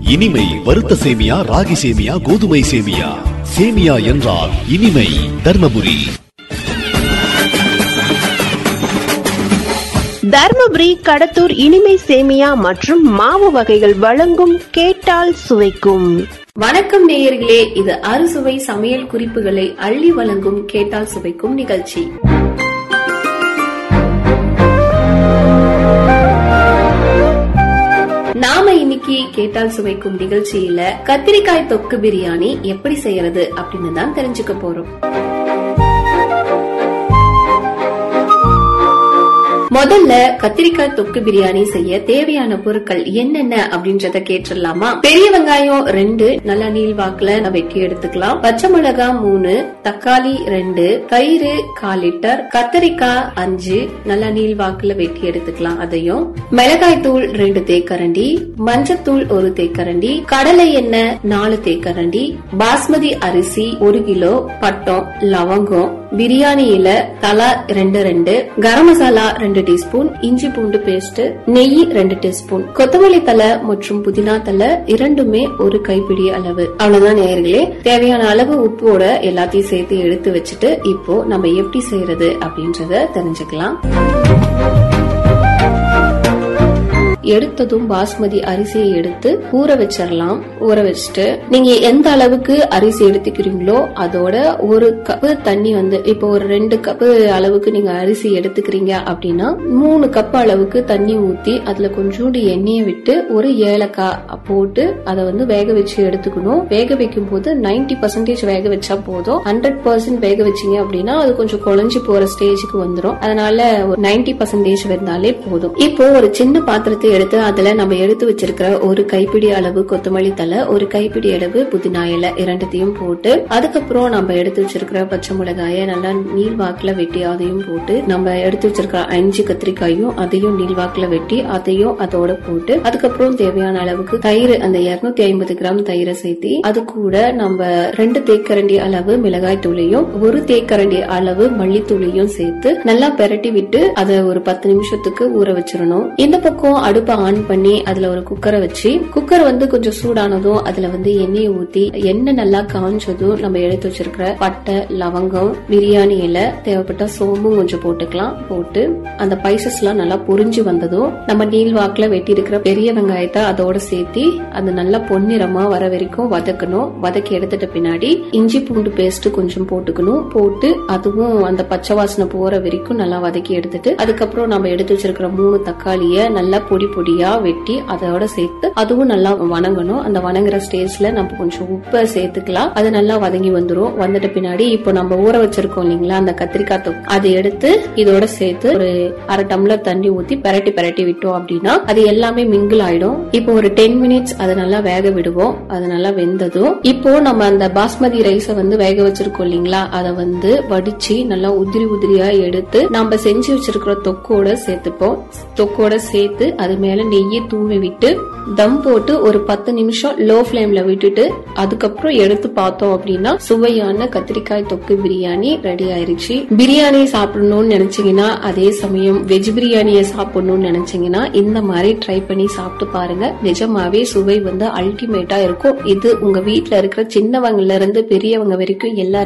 இனிமை வறுத்த சேமியா ராகி சேமியா கோதுமை சேமியா சேமியா என்றால் இனிமை தர்மபுரி தர்மபுரி கடத்தூர் இனிமை சேமியா மற்றும் மாவு வகைகள் வழங்கும் கேட்டால் சுவைக்கும் வணக்கம் நேயர்களே இது அறுசுவை சமையல் குறிப்புகளை அள்ளி வழங்கும் கேட்டால் சுவைக்கும் நிகழ்ச்சி நாம இன்னைக்கு கேட்டால் சுவைக்கும் நிகழ்ச்சியில கத்திரிக்காய் தொக்கு பிரியாணி எப்படி செய்யறது அப்படின்னு தான் தெரிஞ்சுக்க போறோம் முதல்ல கத்திரிக்காய் தொக்கு பிரியாணி செய்ய தேவையான பொருட்கள் என்னென்ன அப்படின்றத கேட்டுடலாமா பெரிய வெங்காயம் ரெண்டு நல்லா நீள்வாக்குல வெட்டி எடுத்துக்கலாம் பச்சை மிளகாய் மூணு தக்காளி ரெண்டு தயிர் கால் லிட்டர் கத்திரிக்காய் அஞ்சு நல்லா நீள்வாக்குல வெட்டி எடுத்துக்கலாம் அதையும் மிளகாய் தூள் ரெண்டு தேக்கரண்டி மஞ்சத்தூள் ஒரு தேக்கரண்டி கடலை எண்ணெய் நாலு தேக்கரண்டி பாஸ்மதி அரிசி ஒரு கிலோ பட்டம் லவங்கம் பிரியாணி இலை தலா ரெண்டு ரெண்டு கரம் மசாலா ரெண்டு டீஸ்பூன் இஞ்சி பூண்டு பேஸ்ட் நெய் ரெண்டு டீஸ்பூன் கொத்தமல்லி தலை மற்றும் புதினா தலை இரண்டுமே ஒரு கைப்பிடி அளவு அவ்வளவுதான் நேயர்களே தேவையான அளவு உப்போட எல்லாத்தையும் சேர்த்து எடுத்து வச்சுட்டு இப்போ நம்ம எப்படி செய்யறது அப்படின்றத தெரிஞ்சுக்கலாம் எடுத்ததும் பாஸ்மதி அரிசியை எடுத்து ஊற வச்சிடலாம் ஊற வச்சுட்டு நீங்க எந்த அளவுக்கு அரிசி எடுத்துக்கிறீங்களோ அதோட ஒரு கப்பு தண்ணி வந்து இப்போ ஒரு ரெண்டு கப்பு அளவுக்கு நீங்க அரிசி எடுத்துக்கிறீங்க அப்படின்னா மூணு கப் அளவுக்கு தண்ணி ஊத்தி அதுல கொஞ்சோண்டு எண்ணெயை விட்டு ஒரு ஏலக்காய் போட்டு அதை வந்து வேக வச்சு எடுத்துக்கணும் வேக வைக்கும் போது நைன்டி பர்சன்டேஜ் வேக வச்சா போதும் ஹண்ட்ரட் பர்சன்ட் வேக வச்சீங்க அப்படின்னா அது கொஞ்சம் குழஞ்சு போற ஸ்டேஜுக்கு வந்துடும் அதனால ஒரு நைன்டி பர்சன்டேஜ் வெந்தாலே போதும் இப்போ ஒரு சின்ன பாத்திரத்தை எடுத்து அதுல நம்ம எடுத்து வச்சிருக்கிற ஒரு கைப்பிடி அளவு கொத்தமல்லி தலை ஒரு கைப்பிடி அளவு புதினா இலை இரண்டத்தையும் போட்டு அதுக்கப்புறம் நம்ம எடுத்து வச்சிருக்கிற பச்சை மிளகாய நல்லா நீள்வாக்குல வெட்டி அதையும் போட்டு நம்ம எடுத்து வச்சிருக்கிற அஞ்சு கத்திரிக்காயும் அதையும் நீள்வாக்குல வெட்டி அதையும் அதோட போட்டு அதுக்கப்புறம் தேவையான அளவுக்கு தயிர் அந்த இருநூத்தி ஐம்பது கிராம் தயிரை சேர்த்தி அது கூட நம்ம ரெண்டு தேக்கரண்டி அளவு மிளகாய் தூளையும் ஒரு தேக்கரண்டி அளவு மல்லித்தூளையும் சேர்த்து நல்லா பெரட்டி விட்டு அதை ஒரு பத்து நிமிஷத்துக்கு ஊற வச்சிடணும் இந்த பக்கம் அடுப்பை ஆன் பண்ணி அதுல ஒரு குக்கரை வச்சு குக்கர் வந்து கொஞ்சம் சூடானதும் அதுல வந்து எண்ணெயை ஊத்தி எண்ணெய் நல்லா காஞ்சதும் நம்ம எடுத்து வச்சிருக்கிற பட்டை லவங்கம் பிரியாணி இலை தேவைப்பட்ட சோம்பும் கொஞ்சம் போட்டுக்கலாம் போட்டு அந்த பைசஸ் எல்லாம் நல்லா பொரிஞ்சு வந்ததும் நம்ம நீள் வாக்குல வெட்டி இருக்கிற பெரிய வெங்காயத்தை அதோட சேர்த்தி அது நல்லா பொன்னிறமா வர வரைக்கும் வதக்கணும் வதக்கி எடுத்துட்ட பின்னாடி இஞ்சி பூண்டு பேஸ்ட் கொஞ்சம் போட்டுக்கணும் போட்டு அதுவும் அந்த பச்சை வாசனை போற வரைக்கும் நல்லா வதக்கி எடுத்துட்டு அதுக்கப்புறம் நம்ம எடுத்து வச்சிருக்கிற மூணு தக்காளிய நல்லா பொடி பொடியா வெட்டி அதோட சேர்த்து அதுவும் நல்லா வணங்கணும் அந்த வணங்குற ஸ்டேஜ்ல நம்ம கொஞ்சம் உப்பை சேர்த்துக்கலாம் அது நல்லா வதங்கி வந்துரும் வந்துட்ட பின்னாடி இப்போ நம்ம ஊற வச்சிருக்கோம் இல்லைங்களா அந்த கத்திரிக்காய் தொக்கு அதை எடுத்து இதோட சேர்த்து ஒரு அரை டம்ளர் தண்ணி ஊத்தி பெரட்டி பெரட்டி விட்டோம் அப்படின்னா அது எல்லாமே மிங்கிள் ஆயிடும் இப்போ ஒரு டென் மினிட்ஸ் அதை நல்லா வேக விடுவோம் அது நல்லா வெந்ததும் இப்போ நம்ம அந்த பாஸ்மதி ரைஸ வந்து வேக வச்சிருக்கோம் இல்லைங்களா அதை வந்து வடிச்சு நல்லா உதிரி உதிரியா எடுத்து நம்ம செஞ்சு வச்சிருக்கிற தொக்கோட சேர்த்துப்போம் தொக்கோட சேர்த்து அது மேல நெய்யை தூவி விட்டு தம் போட்டு ஒரு பத்து நிமிஷம் லோ ஃபிளேம்ல விட்டுட்டு அதுக்கப்புறம் எடுத்து பார்த்தோம் அப்படின்னா சுவையான கத்திரிக்காய் தொக்கு பிரியாணி ரெடி ஆயிருச்சு பிரியாணி சாப்பிடணும்னு நினைச்சீங்கன்னா அதே சமயம் வெஜ் பிரியாணியை சாப்பிடணும்னு நினைச்சீங்கன்னா இந்த மாதிரி ட்ரை பண்ணி சாப்பிட்டு பாருங்க நிஜமாவே சுவை வந்து அல்டிமேட்டா இருக்கும் இது உங்க வீட்ல இருக்கிற சின்னவங்கல இருந்து பெரியவங்க வரைக்கும் எல்லாரும்